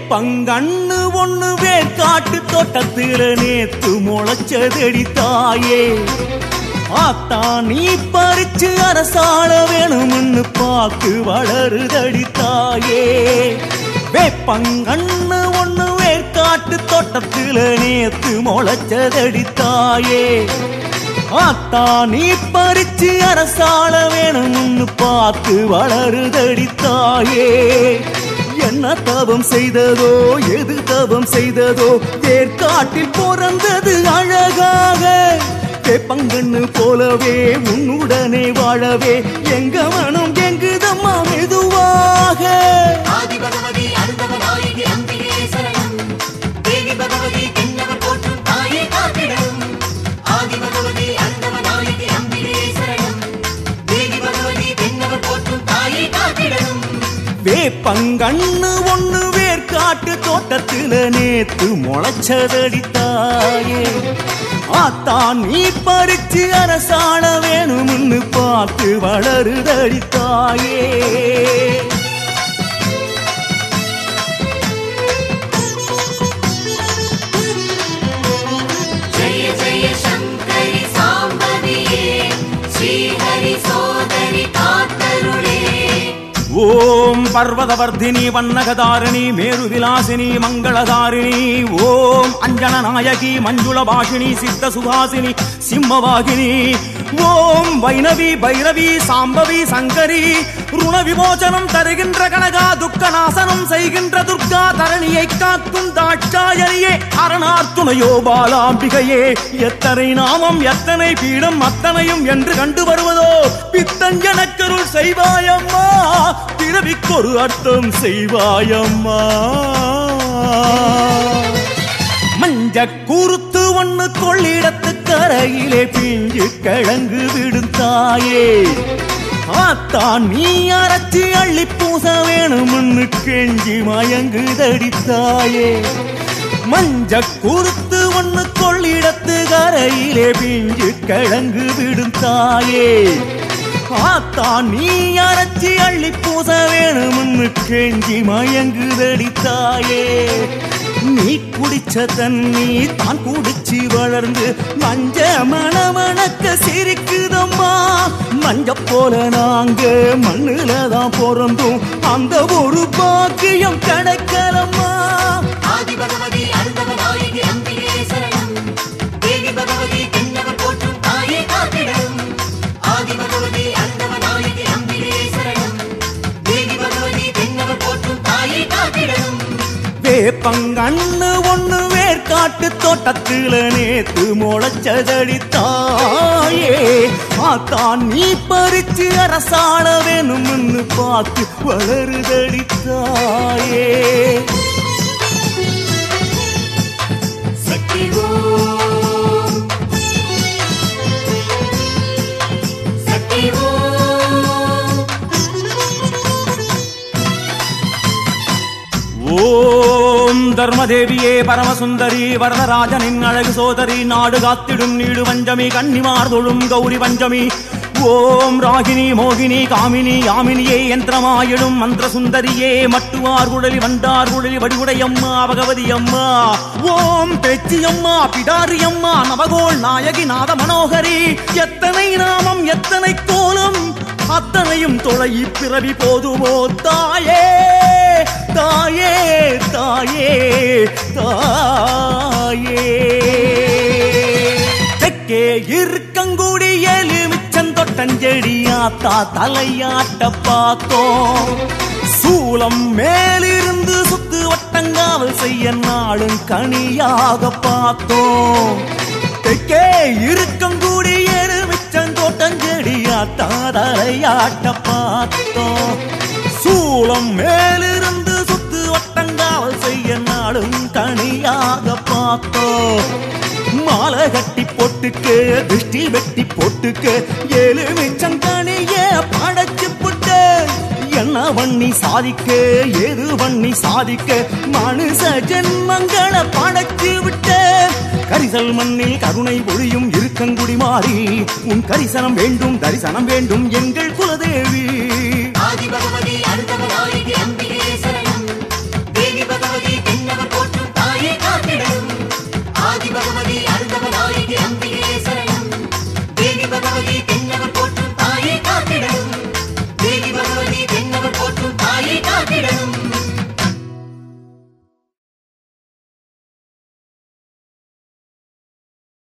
வேப்பங்கண்ணு ஒண்ணு வேர்க்காட்டு தோட்டத்துல நேத்து முளைச்சதடி தாயே ஆத்தா நீ பறிச்சு அரசாள வேணும்னு பாக்கு வளருதடி தாயே வேப்பங்கண்ணு ஒண்ணு வேர்க்காட்டு தோட்டத்துல நேத்து முளைச்சதடி தாயே ஆத்தா நீ பறிச்சு அரசாள வேணும்னு பார்த்து வளருதடி தாயே என்ன தவம் செய்ததோ எது தவம் செய்ததோ தேர்காட்டில் பிறந்தது அழகாக வேப்பங்கண்ணு போலவே உன்னுடனே வாழவே எங்க மனம் எங்குதம்மா மெதுவாக ஆதி பகவதி அருந்தவ நாயகி அம்பிகே சரணம் தேவி பகவதி தென்னவர் போற்றும் தாயே காத்திடும் ஆதி பகவதி அருந்தவ நாயகி அம்பிகே சரணம் தேவி பகவதி தென்னவர் போற்றும் தாயே காத்திடும் வேப்பங்கண்ணு ஒண்ணு வேர்க்காட்டு தோட்டத்துல நேத்து முளைச்சதடி தாயே ஆத்தா நீ பறிச்சு அரசாண வேணும்னு பார்த்து வளருதடி தாயே ஜெய ஜெய சங்கரி சாம்பவியே ஸ்ரீஹரி சோதரி காத்தருளே ஓம் பர்வதவர்தினி வண்ணகதாரிணி மேருவிலாசினி மங்களதாரிணி ஓம் அஞ்சன நாயகி மஞ்சுள பாஷினி சித்த சுகாசினி சிம்மவாகினி ஓம் வைணவி பைரவி சாம்பவி சங்கரி ருண விமோசனம் தருகின்ற கனகா துக்க நாசனம் செய்கின்ற துர்கா தரணியை காக்கும் தாட்சாயணியே அரணார் துணையோ பாலாம்பிகையே எத்தனை நாமம் எத்தனை பீடம் அத்தனையும் என்று கண்டு வருவதோ பித்தஞ்சனக்கருள் செய்வாயம்மா பிறவிக்கொரு அர்த்தம் செய்வாயம்மா மஞ்ச கூறுத்து ஒண்ணு கொள்ளிடத்து கரையிலே பிஞ்சு கிழங்கு விடும் தாயே ஆத்தா நீ அரைச்சி அள்ளி பூச வேணும்னு கெஞ்சி மயங்குதடி தாயே மஞ்ச குறுத்து ஒண்ணு கொள்ளிடத்து கரையிலே பிஞ்சு கிழங்கு விடும் தாயே ஆத்தா நீ அரைச்சி அள்ளி பூச வேணும்னு கெஞ்சி மயங்குதடி தாயே நீ குடிச்ச தண்ணி தான் குடிச்சு வளர்ந்து மஞ்ச மணமணக்க சிரிக்குதம்மா மஞ்ச போல நாங்க மண்ணுல தான் பிறந்தோம் அந்த ஒரு பாக்கியம் கிடைக்கலம்மா ஆதி பகவதி அருந்தவ நாயகி அம்பிகே சரணம் தேவி பகவதி தென்னவர் போற்றும் தாயே காத்திடும் ஆதி பகவதி அருந்தவ நாயகி அம்பிகே சரணம் தேவி பகவதி தென்னவர் போற்றும் தாயே காத்திடும் வேப்பங்கண்ணு ஒண்ணு வேர்க்காட்டு தோட்டத்துல நேத்து முளைச்சதடி தாயே ஆத்தா நீ பறிச்சு அரசாள வேணும்னு பார்த்து வளருதடி தாயே சக்தி ஓம் சக்தி ஓம் ஓம் தர்மதேவியே பரமசுந்தரி வரதராஜனின் அழகு சோதரி நாடு காத்திடும் நீடு பஞ்சமி கன்னிமார் தொழும் கௌரி பஞ்சமி ஓம் ராகினி மோகினி காமினி யாமினியே யந்திரமாயிடும் மந்திர சுந்தரியே மட்டுவார் குழலி வண்டார் குழலி வடிவுடையம்மா பகவதி அம்மா ஓம் பேச்சியம்மா பிடாரி அம்மா நவகோள் நாயகி நாத மனோகரி எத்தனை நாமம் எத்தனை கோலம் அத்தனையும் தொலை பிறவி போதுமோ தாயே தாயே தாயே தாயே தெற்கே இருக்கங்குடி எலுமிச்சம் தொட்டஞ்செடியாத்தா தலையாட்ட பார்த்தோம் சூலம் மேலிருந்து சுத்து வட்டங்காவல் செய்ய நாளும் கனியாக பார்த்தோம் தெற்கே இருக்கங்குடி எலுமிச்சம் தோட்டஞ்செடியாத்தா தலையாட்ட பார்த்தோம் சூளம் மேலிருந்து சுத்து வட்டங்காவல் செய்ய நாடும் கனியாக பார்த்தோம் மாலை கட்டி போட்டுக்கு திருஷ்டி வெட்டி போட்டுக்கு எலுமிச்சங்கனிய படைச்சு புட்டு என்ன பண்ணி சாதிக்க ஏது பண்ணி சாதிக்க மனுஷ ஜென்மங்களை படைச்சு விட்ட கரிசல் மண்ணில் கருணை பொழியும் இருக்கங்குடி மாறி உன் கரிசனம் வேண்டும் தரிசனம் வேண்டும் எங்கள் குலதே